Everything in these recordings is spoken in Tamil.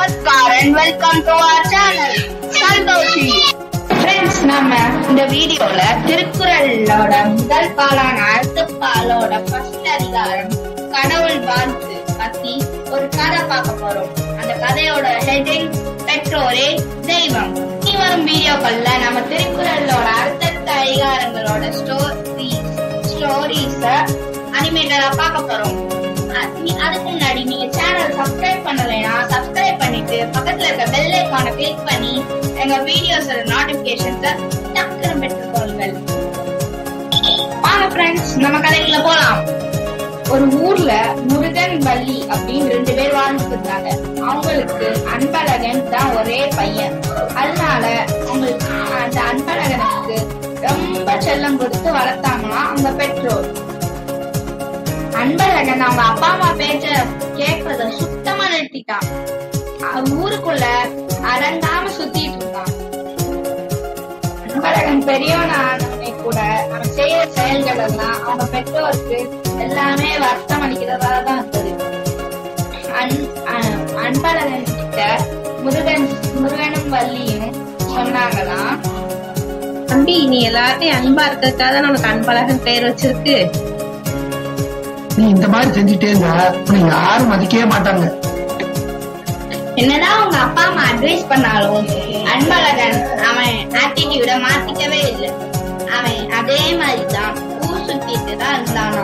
நமஸ்காரம் welcome to our channel Santhoshi friends நம்ம இந்த வீடியோல திருக்குறளோட முதல் பாலான அறுத்துப்பாலோட ஃபர்ஸ்ட் அதிகாரம் கடவுள் வாழ்த்து பத்தி ஒரு கதை பார்க்க போறோம் அந்த கதையோட ஹெட்டிங் பெற்றோரே தெய்வம் இனி வரும் வீடியோக்கள்ல நம்ம திருக்குறளோட அடுத்தடுத்த அதிகாரங்களோட ஸ்டோரி ஸ்டோரிஸ அனிமேட்டடா பார்க்க போறோம் அ- நீ- அதுக்கு முன்னாடி நீங்க சேனல் சப்ஸ்கிரைப் பண்ணலைன்னா சப்ஸ்கிரைப் பண்ணிட்டு பக்கத்துல இருக்க பெல் ஐகானை கிளிக் பண்ணி எங்க வீடியோஸோட நோட்டிபிகேஷன்ஸ டக்குனு பெற்றுக்கொள்ளுங்கள் வாங்க ஃப்ரெண்ட்ஸ் நம்ம கதைக்குள்ள போலாம் ஒரு ஊர்ல முருகன் வள்ளி அப்படின்னு ரெண்டு பேர் வாழ்ந்துட்டு இருந்தாங்க அவங்களுக்கு அன்பழகன் தான் ஒரே பையன் அதனால அவங்களுக்கு அந்த அன்பழகனுக்கு ரொம்ப செல்லம் கொடுத்து வளர்த்தாங்களாம் அவங்க பெற்றோர் அன்பழகன் அவங்க அப்பா அம்மா பேச்ச கேட்கறத சுத்தமா நிறுத்திட்டான் அவன் ஊருக்குள்ள அடங்காம சுத்திட்டு இருந்தான் அன்பழகன் பெரியவன் ஆனவனே கூட அவன் செய்யற செயல்கள் எல்லாம் அவங்க பெற்றோருக்கு எல்லாமே வருத்தம் அளிக்கிறதா தான் இருந்தது அன்- அ- அன்பழகன் கிட்ட முருகன் முருகனும் வள்ளியும் சொன்னாங்களாம் தம்பி நீ எல்லாத்தையும் அன்பா இருக்கிறதுக்காக தான் உனக்கு அன்பழகன் பேர் வச்சிருக்கு நீ இந்த மாதிரி செஞ்சுட்டே இருந்தா உன்னை யாரும் மதிக்கவே மாட்டாங்க என்னதான் அவங்க அப்பா அம்மா அட்வைஸ் பண்ணாலும் அன்பழகன் அவன் ஆட்டிடியூட மாத்திக்கவே இல்லை அவன் அதே மாதிரி தான் ஊர் சுத்திட்டு தான் இருந்தானா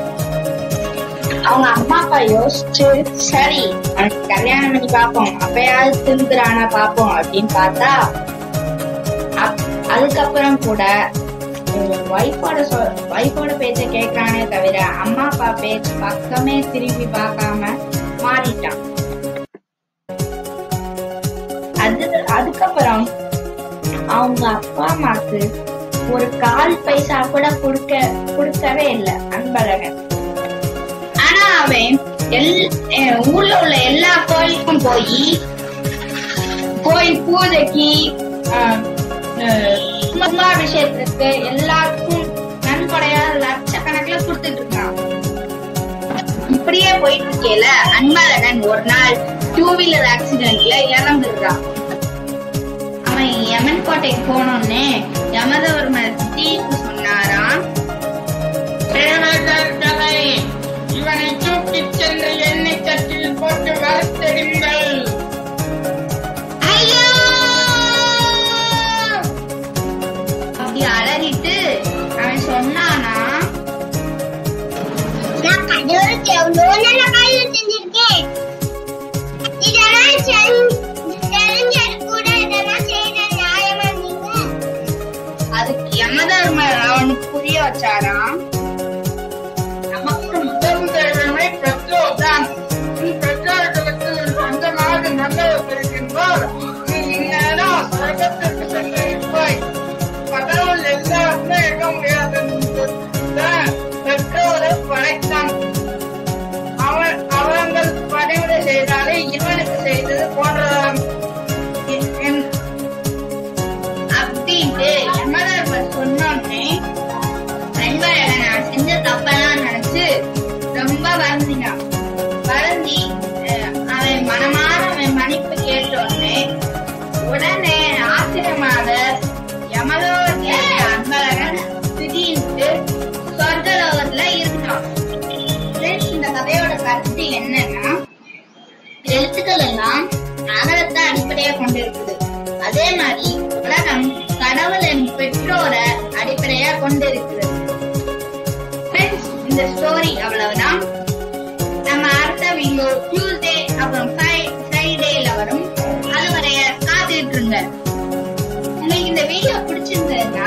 அவங்க அம்மா அப்பா யோசிச்சு சரி அவனுக்கு கல்யாணம் பண்ணி பார்ப்போம் அப்பயாவது திருந்துறானா பார்ப்போம் அப்படின்னு பார்த்தா அப்- அதுக்கப்புறம் கூட ஒய்ஃபோட ஒய்ஃபோட பேச்ச கேட்கறானே தவிர அம்மா அப்பா பேச்சு பக்கமே திரும்பி பார்க்காம மாறிட்டான் அது அதுக்கப்புறம் அவங்க அப்பா அம்மாக்கு ஒரு கால் பைசா கூட கொடுக்க கொடுக்கவே இல்லை அன்பழகன் ஆனா அவன் எல் அஹ் ஊர்ல உள்ள எல்லா கோயிலுக்கும் போய் கோயில் பூஜைக்கு அஹ், அஹ், கும்பாபிஷேகத்துக்கு எல்லாருக்கும் நன்கொடையா லட்சக்கணக்கில் கொடுத்துட்டு இருக்கான் இப்படியே போயிட்டு இருக்கையில அன்பழகன் ஒரு நாள் டூ வீலர் ஆக்சிடென்ட்ல இறந்துடுறான் அவன் யமன் கோட்டைக்கு போனோடனே யமதவர்மர் தீர்ப்பு சொன்னாராம் தேவதர்களை இவனை தூக்கிச் சென்று எண்ணெய் தட்டில் போட்டு வறுத்தெடுங்கள் ஐயோ அப்படி அலறிட்டு அவன் சொன்னானா நான் கடவுளுக்கு எவ்வளோ நல்ல காரியம் செஞ்சிருக்கேன் இதெல்லாம் செஞ்ச- தெரிஞ்சது கூட இதெல்லாம் செய்த நியாயமா நீங்க அதுக்கு யமதர்மர் அவனுக்கு புரிய வச்சாராம் நமக்கு முதல் தெய்வமே பெற்றோர் தான் உன் பெற்றோர்களுக்கு சொந்தமாக நல்லவர் இருக்கின்றார் நீ இந்நேரம் சொர்க்கத்திற்கு சென்று இருப்பாய் கடவுள் எல்லாருமே இருக்க முடியாது பெற்றோரை படைத்தான் அவன் அவங்கள் பணிவிடை செய்தாலே இவனுக்கு செய்தது போன்றதாம் என்- என் அப்படின்ட்டு யமதர்மர் சொன்னோடனே அன்பழகன் நான் செஞ்ச தப்பெல்லாம் நினைச்சு ரொம்ப வருந்தினான் வருந்தி அஹ், அவன் மனமாற அவன் மன்னிப்பு கேட்டோடனே உடனே ஆச்சரியமாக யமலோகத்தில் இருந்த அன்பழகன் திடீர்னு சொர்க்கலோகத்துல இருந்தான் Friends, இந்த கதையோட கருத்து என்னன்னா எழுத்துக்கள் எல்லாம் அகலத்தை அடிப்படையா கொண்டிருக்குது அதே மாதிரி உலகம் கடவுளின் பெற்றோரை அடிப்படையா கொண்டிருக்கிறது Friends, இந்த ஸ்டோரி அவ்வளவுதான் நம்ம அடுத்த வீடியோ டியூஸ்டே அப்புறம் ஃப்ரைடேல வரும் அது வரைய காத்துட்டு இருங்க உங்களுக்கு இந்த வீடியோ பிடிச்சிருந்ததுன்னா